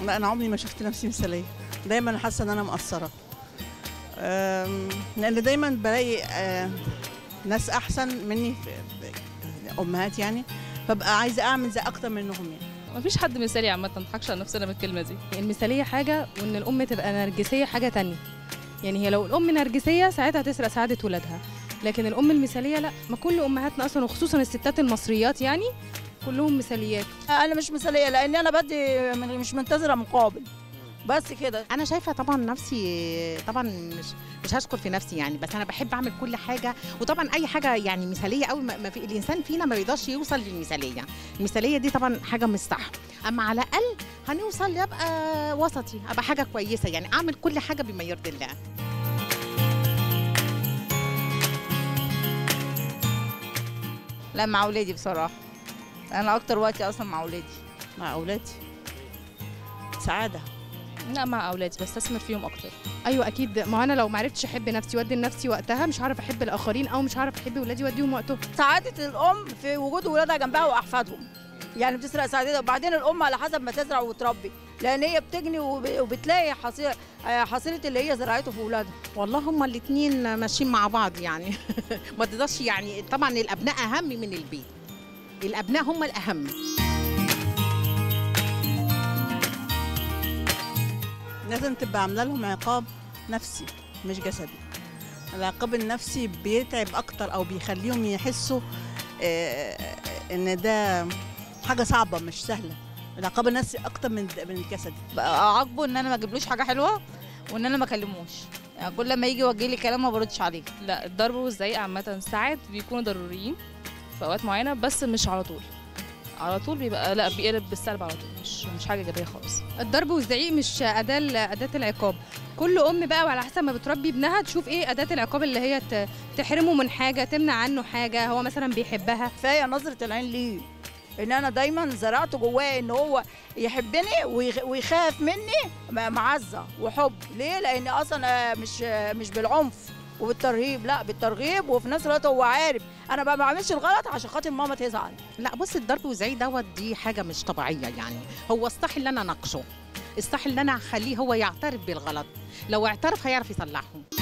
لا انا عمري ما شفت نفسي مثاليه دايما حاسه ان انا مقصره أم، لان دايما بلاقي آه، ناس احسن مني في في- امهات يعني فبقى عايزه اعمل زي اكتر منهم يعني مفيش حد مثالي عامة ما نضحكش على نفسنا بالكلمة دي المثالية حاجة وإن الأم تبقى نرجسية حاجة تانية يعني هي لو الأم نرجسية ساعتها تسرق سعادة ولادها لكن الأم المثالية لا ما كل أمهاتنا أصلا وخصوصا الستات المصريات يعني كلهم مثاليات انا مش مثاليه لان انا بدي من- مش منتظره مقابل بس كده انا شايفه طبعا نفسي طبعا مش مش هشكر في نفسي يعني بس انا بحب اعمل كل حاجه وطبعا اي حاجه يعني مثاليه قوي ما ما في الانسان فينا ما بيقدرش يوصل للمثاليه المثاليه دي طبعا حاجه مش صح اما على الاقل هنوصل ابقى وسطي ابقى حاجه كويسه يعني اعمل كل حاجه بما يرضي الله لا مع اولادي بصراحه انا اكتر وقتي اصلا مع اولادي مع اولادي سعاده لا مع أولادي بستثمر فيهم أكتر أيوة أكيد ما أنا لو ما عرفتش أحب نفسي وأدي لنفسي وقتها مش هعرف أحب الآخرين أو مش هعرف أحب ولادي وأديهم وقتهم سعاده الام في وجود ولادها جنبها واحفادهم يعني بتسرق سعادتها وبعدين الام على حسب ما تزرع وتربي لان هي بتجني وب- وبتلاقي حصيله حصيله اللي هي زرعته في ولادها والله هما الاثنين ماشيين مع بعض يعني ما تقدرش يعني طبعا الابناء اهم من البيت الابناء هم الاهم لازم تبقى عامله لهم عقاب نفسي مش جسدي العقاب النفسي بيتعب اكتر او بيخليهم يحسوا آه، ان ده حاجه صعبه مش سهله العقاب النفسي اكتر من من الجسدي اعاقبه ان انا ما اجيبلوش حاجه حلوه وان انا ما اكلموش يعني كل ما يجي يوجه لي كلام ما بردش عليه لا الضرب والزعيق عامة ساعات بيكونوا ضروريين في أوقات معينة بس مش على طول على طول بيبقى لا بيقلب بالسلب على طول مش مش حاجة إيجابية خالص الضرب والزعيق مش أداة أداة العقاب كل أم بقى وعلى حسب ما بتربي ابنها تشوف إيه أداة العقاب اللي هي ت- تحرمه من حاجة تمنع عنه حاجة هو مثلا بيحبها كفايه نظره العين ليه ان انا دايما زرعت جواه ان هو يحبني ويخ- ويخاف مني م- معزه وحب ليه لان اصلا آه، مش آه، مش بالعنف وبالترهيب لا بالترغيب وفي نفس الوقت هو عارف انا بقى ما بعملش الغلط عشان خاطر ماما تزعل لا بص الضرب والزعيق دوت دي حاجه مش طبيعيه يعني هو الصح اللي انا اناقشه الصح اللي انا اخليه هو يعترف بالغلط لو اعترف هيعرف يصلحه